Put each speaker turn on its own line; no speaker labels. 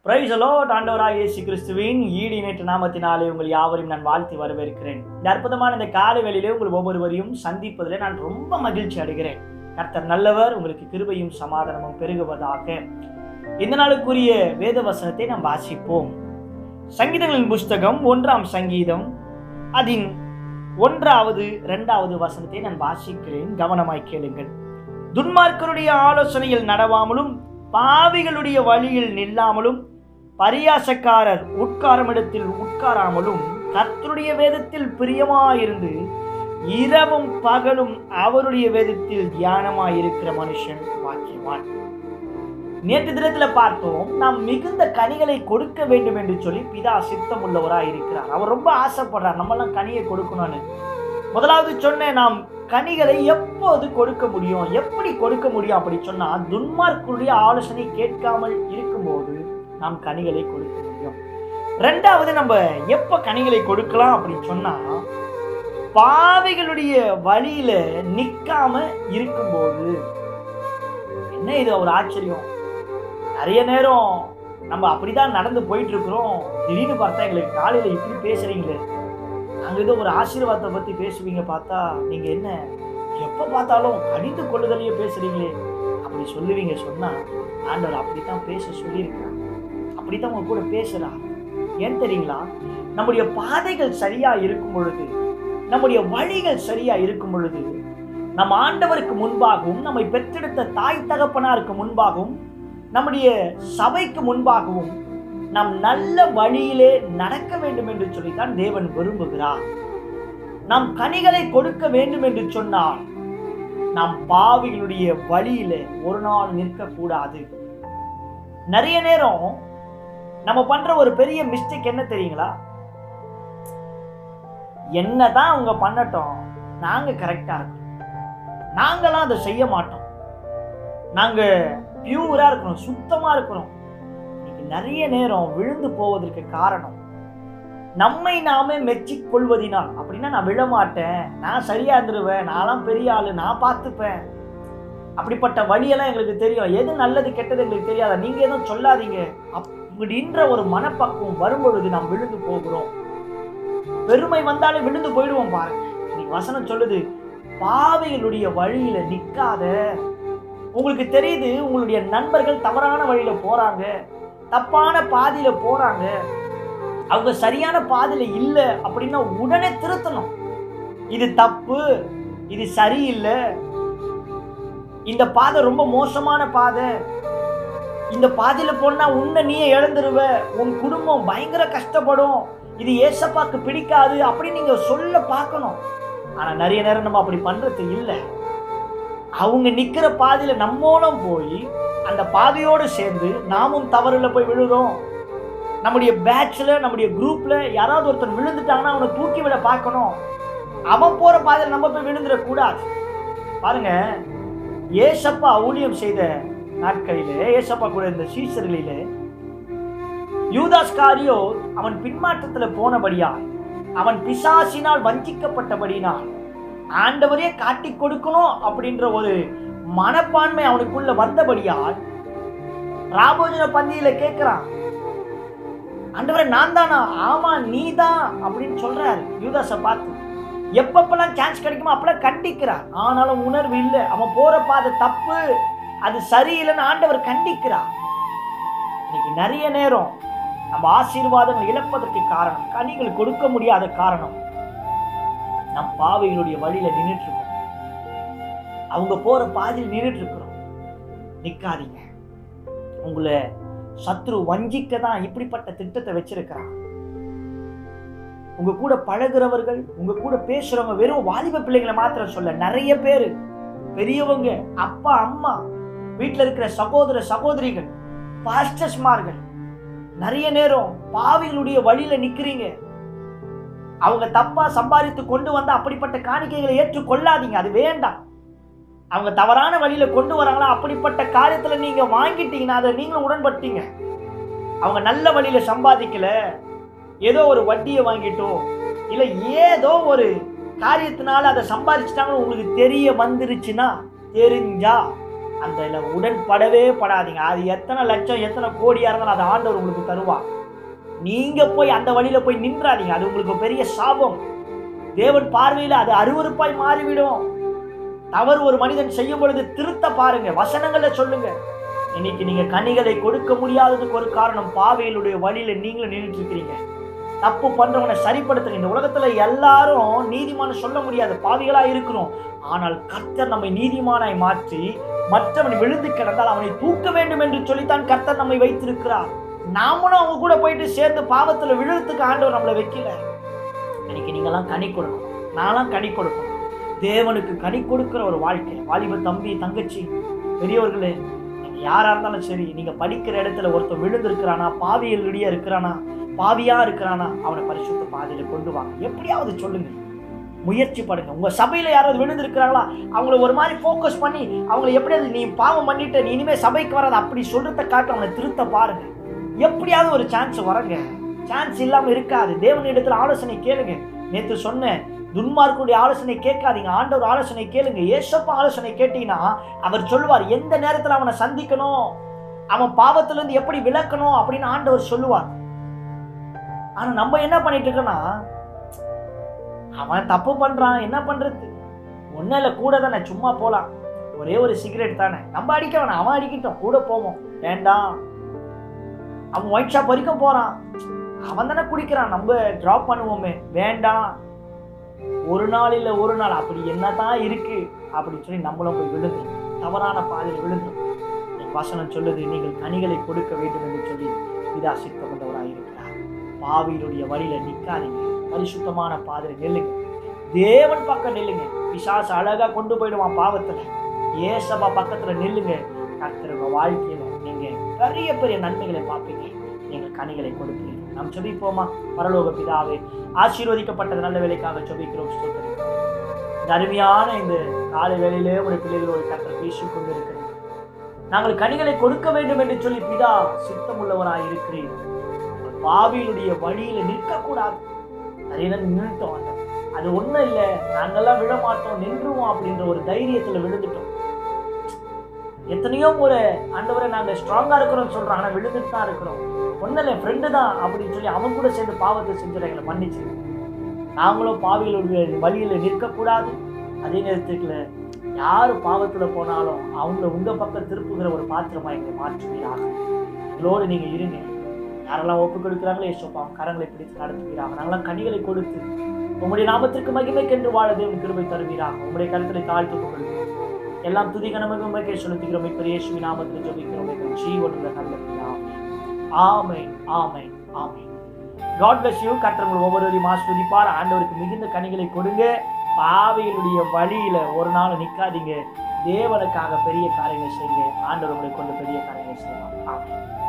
Price allot ஆண்டவராக இயேசு கிறிஸ்துவின் ஈடு இணைற்ற நாமத்தினாலே உங்கள் யாவரையும் நான் வாழ்த்தி வரவேற்கிறேன் இந்த அற்புதமான இந்த காலை வேளையிலே உங்கள் ஒவ்வொருவரையும் சந்திப்பதில் நான் ரொம்ப மகிழ்ச்சி அடைகிறேன் கர்த்தர் நல்லவர் உங்களுக்கு கிருபையும் சமாதானமும் பெருகுவதாக இந்த நாளுக்குரிய வேத வசனத்தை நாம் வாசிப்போம் சங்கீதங்களின் புஸ்தகம் ஒன்றாம் சங்கீதம் அதின் ஒன்றாவது இரண்டாவது வசனத்தை நான் வாசிக்கிறேன் கவனமாய் கேளுங்கள் துன்மார்க்கருடைய ஆலோசனையில் நடவாமலும் பாவிகளுடைய வழியில் நில்லாமலும் பரியாசக்காரர் உட்காரமிடத்தில் உட்காராமலும் கர்த்தருடைய வேதத்தில் பிரியமாயிருந்து இரவும் பகலும் அவருடைய வேதத்தில் தியானமாயிருக்கிற மனுஷன் வாக்கியவான் நேற்று தினத்துல பார்த்தோம் நாம் மிகுந்த கனிகளை கொடுக்க வேண்டும் என்று சொல்லி பிதா சித்தம் உள்ளவராய் இருக்கிறார் அவர் ரொம்ப ஆசைப்படுறார் நம்மெல்லாம் கனியை கொடுக்கணும்னு முதலாவது சொன்னேன் நாம் கனிகளை எப்போது கொடுக்க முடியும் எப்படி கொடுக்க முடியும் அப்படி சொன்னா துன்மார்க்குடைய ஆலோசனை கேட்காமல் இருக்கும்போது நாம் கனிகளை கொடுக்க முடியும் ரெண்டாவது நம்ம எப்ப கனிகளை கொடுக்கலாம் அப்படின்னு சொன்னா பாவிகளுடைய வழியில நிக்காம இருக்கும்போது என்ன இது ஒரு ஆச்சரியம் நிறைய நேரம் நம்ம அப்படிதான் நடந்து போயிட்டு இருக்கிறோம் திடீர்னு பார்த்தா எங்களுக்கு காலையில இப்படி பேசுறீங்களே அங்க ஏதோ ஒரு ஆசீர்வாதத்தை பத்தி பேசுவீங்க பார்த்தா நீங்க என்ன எப்ப பார்த்தாலும் கடிந்து கொள்ளுதலையே பேசுறீங்களே அப்படி சொல்லுவீங்க சொன்னா ஆண்டவர் அப்படித்தான் பேச சொல்லியிருக்கிறார் அப்படித்தான் உங்க கூட பேசுறா ஏன் தெரியுங்களா நம்முடைய பாதைகள் சரியா இருக்கும் பொழுது நம்முடைய வழிகள் சரியா இருக்கும் பொழுது நம் ஆண்டவருக்கு முன்பாகவும் நம்மை பெற்றெடுத்த தாய் தகப்பனாருக்கு முன்பாகவும் நம்முடைய சபைக்கு முன்பாகவும் நாம் நல்ல வழியிலே நடக்க வேண்டும் என்று சொல்லித்தான் தேவன் விரும்புகிறார் நாம் கனிகளை கொடுக்க வேண்டும் என்று சொன்னால் நாம் பாவிகளுடைய வழியில ஒரு நாள் நிற்கக்கூடாது நிறைய நேரம் நம்ம பண்ற ஒரு பெரிய மிஸ்டேக் என்ன தெரியுங்களா என்னதான் அவங்க பண்ணட்டும் நாங்க கரெக்டா இருக்கோம் நாங்களாம் அதை செய்ய மாட்டோம் நாங்க பியூரா இருக்கணும் சுத்தமா இருக்கணும் இன்னைக்கு நிறைய நேரம் விழுந்து போவதற்கு காரணம் நம்மை நாமே மெச்சிக் கொள்வதினால் அப்படின்னா நான் விழமாட்டேன் நான் சரியா இருந்துருவேன் நான்லாம் பெரிய ஆளு நான் பார்த்துப்பேன் அப்படிப்பட்ட வழியெல்லாம் எங்களுக்கு தெரியும் எது நல்லது கெட்டது எங்களுக்கு தெரியாதா நீங்க எதுவும் சொல்லாதீங்க அப்படின்ற ஒரு மனப்பக்குவம் வரும்பொழுது நாம் விழுந்து போகிறோம் பெருமை வந்தாலே விழுந்து போயிடுவோம் பாருங்க இன்னைக்கு வசனம் சொல்லுது பாவைகளுடைய வழியில நிக்காத உங்களுக்கு தெரியுது உங்களுடைய நண்பர்கள் தவறான வழியில போறாங்க தப்பான பாதையில போறாங்க அவங்க சரியான பாதையில இல்லை அப்படின்னா உடனே திருத்தணும் இது தப்பு இது சரியில்லை இந்த பாதை ரொம்ப மோசமான பாதை இந்த பாதையில போனா உன்னை நீயே இழந்துருவ உன் குடும்பம் பயங்கர கஷ்டப்படும் இது ஏசப்பாக்கு பிடிக்காது அப்படின்னு நீங்க சொல்ல பார்க்கணும் ஆனா நிறைய நேரம் நம்ம அப்படி பண்றது இல்லை அவங்க நிக்கிற பாதையில நம்மளும் போய் அந்த பாதையோடு சேர்ந்து நாமும் தவறுல போய் விழுறோம் நம்முடைய பேட்ச்ல நம்முடைய குரூப்ல யாராவது ஒருத்தர் விழுந்துட்டாங்கன்னா அவனை தூக்கி விட பார்க்கணும் அவன் போற பாதையில நம்ம போய் விழுந்துடக்கூடாது பாருங்க ஏசப்பா ஊழியம் செய்த நாட்களிலே ஏசப்பா கூட இந்த சீசர்களிலே யூதாஸ் காரியோ அவன் பின்மாற்றத்துல போனபடியால் அவன் பிசாசினால் வஞ்சிக்கப்பட்டபடினால் ஆண்டவரே காட்டி கொடுக்கணும் அப்படின்ற ஒரு மனப்பான்மை அவனுக்குள்ள வந்தபடியால் ராபோஜன பந்தியில கேட்கிறான் ஆண்டவரே நான் தானா ஆமா நீ தான் அப்படின்னு சொல்றாரு யூதாஸை பார்த்து எப்பப்பெல்லாம் சான்ஸ் கிடைக்குமோ அப்பெல்லாம் கண்டிக்கிறார் ஆனாலும் உணர்வு இல்லை அவன் போற பாதை தப்பு அது சரியில்லைன்னு ஆண்டவர் கண்டிக்கிறார் இன்னைக்கு நிறைய நேரம் நம்ம ஆசீர்வாதங்கள் இழப்பதற்கு காரணம் கனிகள் கொடுக்க முடியாத காரணம் நம் பாவைகளுடைய வழியில நின்றுட்டு இருக்கோம் அவங்க போற பாதையில் நின்றுட்டு இருக்கிறோம் நிக்காதீங்க உங்களை சத்ரு வஞ்சிக்க தான் இப்படிப்பட்ட திட்டத்தை வச்சிருக்கிறான் உங்க கூட பழகுறவர்கள் உங்க கூட பேசுறவங்க வெறும் வாலிப பிள்ளைங்களை மாத்திரம் சொல்ல நிறைய பேரு பெரியவங்க அப்பா அம்மா வீட்டில் இருக்கிற சகோதர சகோதரிகள் பாஸ்டர்ஸ்மார்கள் நிறைய நேரம் பாவிகளுடைய வழியில நிக்கிறீங்க அவங்க தப்பா சம்பாதித்து கொண்டு வந்த அப்படிப்பட்ட காணிக்கைகளை ஏற்றுக்கொள்ளாதீங்க அது வேண்டாம் அவங்க தவறான வழியில கொண்டு வராங்களா அப்படிப்பட்ட காரியத்துல நீங்க வாங்கிட்டீங்கன்னா அதை நீங்களும் உடன்பட்டீங்க அவங்க நல்ல வழியில சம்பாதிக்கல ஏதோ ஒரு வட்டியை வாங்கிட்டோம் இல்ல ஏதோ ஒரு காரியத்தினால அதை சம்பாதிச்சிட்டாங்கன்னு உங்களுக்கு தெரிய வந்துருச்சுன்னா தெரிஞ்சா அந்த இதுல உடன்படவே படாதீங்க அது எத்தனை லட்சம் எத்தனை கோடியா இருந்தாலும் அது ஆண்டவர் உங்களுக்கு தருவார் நீங்க போய் அந்த வழியில போய் நின்றாதீங்க அது உங்களுக்கு பெரிய சாபம் தேவன் பார்வையில் அது அருவருப்பாய் மாறிவிடும் தவறு ஒரு மனிதன் செய்யும் பொழுது திருத்த பாருங்க வசனங்களை சொல்லுங்க இன்னைக்கு நீங்க கனிகளை கொடுக்க முடியாததுக்கு ஒரு காரணம் பாவையிலுடைய வழியில நீங்களும் நின்றுட்டு இருக்கிறீங்க தப்பு பண்றவனை சரிப்படுத்துங்க இந்த உலகத்துல எல்லாரும் நீதிமான சொல்ல முடியாது பாவிகளா இருக்கிறோம் ஆனால் கர்த்தர் நம்மை நீதிமானாய் மாற்றி மற்றவன் விழுந்து கிடந்தால் அவனை தூக்க வேண்டும் என்று சொல்லித்தான் கர்த்தர் நம்மை வைத்திருக்கிறார் நாமளும் அவங்க கூட போயிட்டு சேர்ந்து பாவத்துல விழுறதுக்கு ஆண்டவர் நம்மளை வைக்கல இன்னைக்கு நீங்கெல்லாம் கனி கொடுக்கணும் நான்லாம் கனி கொடுக்கணும் தேவனுக்கு கனி கொடுக்கிற ஒரு வாழ்க்கை வாலிப தம்பி தங்கச்சி பெரியவர்களே நீங்க யாரா இருந்தாலும் சரி நீங்க படிக்கிற இடத்துல ஒருத்தன் விழுந்திருக்கிறானா பாவியலுடைய இருக்கிறானா பாவியா இருக்கிறானா அவனை பரிசுத்த பாதையில கொண்டு வாங்க எப்படியாவது சொல்லுங்க முயற்சி பண்ணுங்க உங்க சபையில யாராவது விழுந்திருக்கிறாங்களா அவங்கள ஒரு மாதிரி ஃபோக்கஸ் பண்ணி அவங்கள எப்படியாவது நீ பாவம் பண்ணிட்டு நீ இனிமே சபைக்கு வராது அப்படி சொல்றத காட்டு அவனை திருத்த பாருங்க எப்படியாவது ஒரு சான்ஸ் வரங்க சான்ஸ் இல்லாம இருக்காது தேவன் இடத்துல ஆலோசனை கேளுங்க நேத்து சொன்னேன் துன்மார்க்குடைய ஆலோசனை கேட்காதீங்க ஆண்டவர் ஆலோசனை கேளுங்க ஏசப்பா ஆலோசனை கேட்டீங்கன்னா அவர் சொல்லுவார் எந்த நேரத்துல அவனை சந்திக்கணும் அவன் பாவத்துல இருந்து எப்படி விளக்கணும் அப்படின்னு ஆண்டவர் சொல்லுவார் ஆனா நம்ம என்ன பண்ணிட்டு இருக்கோம்னா அவன் தப்பு பண்றான் என்ன பண்றது ஒன்னும் இல்லை கூட தானே சும்மா போலாம் ஒரே ஒரு சிகரெட் தானே நம்ம அடிக்க வேணாம் அவன் அடிக்கட்டும் கூட போவோம் வேண்டாம் அவன் ஒயிட் ஷாப் வரைக்கும் போறான் அவன் தானே குடிக்கிறான் நம்ம ட்ராப் பண்ணுவோமே வேண்டாம் ஒரு நாள் இல்லை ஒரு நாள் அப்படி என்னதான் இருக்கு அப்படின்னு சொல்லி நம்மளும் போய் விழுந்து தவறான பாதையில் விழுந்தோம் இன்னைக்கு வசனம் சொல்லுது நீங்கள் கனிகளை கொடுக்க வேண்டும் என்று சொல்லி பிதா சித்தம் கொண்டவராக இருக்கிறார் பாவியினுடைய வழியில நிக்காதீங்க பரிசுத்தமான பாதையில் நில்லுங்க தேவன் பக்கம் நில்லுங்க பிசாசு அழகா கொண்டு போயிடுவான் பாவத்துல ஏசப்பா பக்கத்துல நில்லுங்க கர்த்தர் உங்க வாழ்க்கையில நீங்க பெரிய பெரிய நன்மைகளை பார்ப்பீங்க நீங்கள் கனிகளை கொடுப்பீங்க நாம் ஜெபிப்போமா பரலோக பிதாவே ஆசீர்வதிக்கப்பட்டது நல்ல வேலைக்காக ஜெபிக்கிறோம் ஸ்தோத்திரம் இந்த அருமையான இந்த காலை வேளையிலே ஒரு பிள்ளைகளோடு கர்த்தர் பேசிக் கொண்டிருக்கிறது நாங்கள் கனிகளை கொடுக்க வேண்டும் என்று சொல்லி பிதா சித்தமுள்ளவராய் இருக்கிறீர் உங்கள் பாவியினுடைய வழியில நிற்கக்கூடாது நிறைய நேரம் நின்றுட்டோம் ஆண்டவரே. அது ஒண்ணும் இல்லை நாங்கெல்லாம் விழ மாட்டோம் நின்றுவோம் அப்படின்ற ஒரு தைரியத்துல விழுந்துட்டோம் எத்தனையோ ஒரு ஆண்டவரை நாங்க ஸ்ட்ராங்கா இருக்கிறோம்னு சொல்றோம் ஆனா விழுந்துட்டு தான் இருக்கிறோம் ஒன்றும் இல்லை ஃப்ரெண்டு தான் அப்படின்னு சொல்லி அவன் கூட சேர்ந்து பாவத்தை செஞ்சிட எங்களை மன்னிச்சு நாங்களும் பாவிகளுடைய வழியில நிற்கக்கூடாது அதே நேரத்துக்குள்ள யார் பாவத்துல போனாலும் அவங்கள உங்க பக்கம் திருப்புகிற ஒரு பாத்திரமா எங்களை மாற்றுவீராக எங்களோடு நீங்க இருங்க யாரெல்லாம் ஒப்பு கொடுக்குறாங்களோ ஏசோப்பா அவங்க கரங்களை பிடித்து நடத்துவீராக நாங்களாம் கனிகளை கொடுத்து உங்களுடைய நாமத்திற்கு மகிமைக்கென்று வாழ தேவன் கிருபை தருவீராக உங்களுடைய கருத்தலை தாழ்த்து கொள்கிறோம் எல்லாம் துதி கனமக உண்மைக்கே செலுத்துகிறோம் இப்போ இயேசுவி நாமத்தில் ஜெபிக்கிறோம் எங்கள் ஜீவனுள்ள நல்ல பிதாவே. ஆமென் ஆமென் ஆமென் காட் பிளஸ் யூ கர்த்தர் உங்கள் ஒவ்வொருவரையும் ஆஸ்வதிப்பார் ஆண்டவருக்கு மிகுந்த கனிகளை கொடுங்க பாவையினுடைய வழியில ஒரு நாள் நிக்காதீங்க தேவனுக்காக பெரிய காரியங்கள் செய்யுங்க ஆண்டவர் உங்களை கொண்டு பெரிய காரியங்கள் செய்வார் ஆமென்